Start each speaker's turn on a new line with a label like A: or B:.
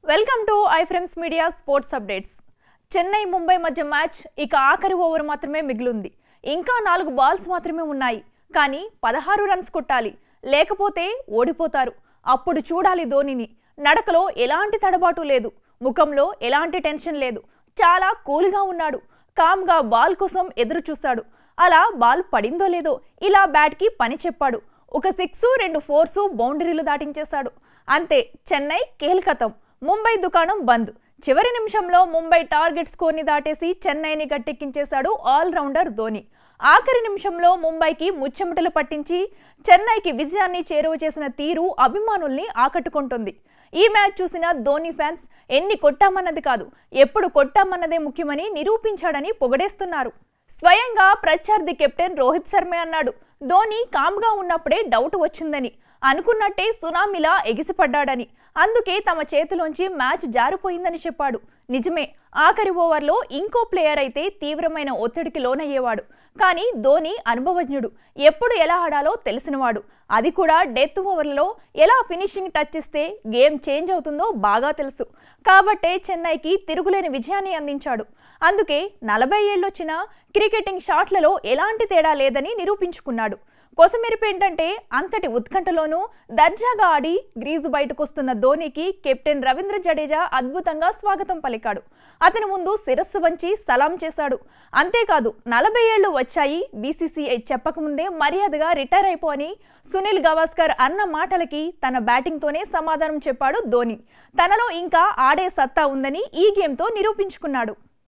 A: welcome to I frames media sports updates Chennai Mumbai మధ్య match ఇక ఆఖరి ఓవర్ మాత్రమే మిగిలింది ఇంకా నాలుగు బాల్స్ మాత్రమే ఉన్నాయి కానీ పదహారు రన్స్ కొట్టాలి లేకపోతే ఓడిపోతారు అప్పుడు చూడాలి ధోనిని నడకలో ఎలాంటి తడబాటు లేదు ముఖంలో ఎలాంటి టెన్షన్ లేదు చాలా కూల్గా ఉన్నాడు కామ్గా బాల్ కోసం ఎదురు చూస్తాడు అలా బాల్ పడిందో లేదో ఇలా బ్యాట్కి పని చెప్పాడు ఒక సిక్స్ రెండు ఫోర్సు బౌండరీలు దాటించేశాడు అంతే చెన్నై కేల్కతం ముంబై దుకాణం బంద్ చివరి నిమిషంలో ముంబై టార్గెట్ స్కోర్ని దాటేసి చెన్నైని గట్టెక్కించేశాడు ఆల్రౌండర్ ధోని ఆఖరి నిమిషంలో ముంబైకి ముచ్చెమటలు పట్టించి చెన్నైకి విజయాన్ని చేరువ చేసిన తీరు అభిమానుల్ని ఆకట్టుకుంటుంది ఈ మ్యాచ్ చూసిన ధోని ఫ్యాన్స్ ఎన్ని కొట్టామన్నది కాదు ఎప్పుడు కొట్టామన్నదే ముఖ్యమని నిరూపించాడని పొగడేస్తున్నారు స్వయంగా ప్రత్యర్థి కెప్టెన్ రోహిత్ శర్మే అన్నాడు ధోని కామ్గా ఉన్నప్పుడే డౌట్ వచ్చిందని అనుకున్నట్టే సునామీలా ఎగిసిపడ్డాడని అందుకే తమ చేతిలోంచి మ్యాచ్ జారిపోయిందని చెప్పాడు నిజమే ఆఖరి ఓవర్లో ఇంకో ప్లేయర్ అయితే తీవ్రమైన ఒత్తిడికి లోనయ్యేవాడు కానీ ధోని అనుభవజ్ఞుడు ఎప్పుడు ఎలా ఆడాలో తెలిసినవాడు అది కూడా డెత్ ఓవర్లలో ఎలా ఫినిషింగ్ టచ్ ఇస్తే గేమ్ చేంజ్ అవుతుందో బాగా తెలుసు కాబట్టే చెన్నైకి తిరుగులేని విజయాన్ని అందించాడు అందుకే నలభై ఏళ్ళొచ్చిన క్రికెటింగ్ షాట్లలో ఎలాంటి తేడా లేదని నిరూపించుకున్నాడు కొసమెరుపు ఏంటంటే అంతటి ఉత్కంఠలోనూ దర్జాగా ఆడి గ్రీజు బయటకొస్తున్న ధోనికి కెప్టెన్ రవీంద్ర జడేజా అద్భుతంగా స్వాగతం పలికాడు అతని ముందు శిరస్సు వంచి సలాం చేశాడు అంతేకాదు నలభై ఏళ్లు వచ్చాయి బీసీసీఐ చెప్పకముందే మర్యాదగా రిటైర్ అయిపో అని సునీల్ గవాస్కర్ అన్న మాటలకి తన బ్యాటింగ్తోనే సమాధానం చెప్పాడు ధోని తనలో ఇంకా ఆడే సత్తా ఉందని ఈ గేమ్తో నిరూపించుకున్నాడు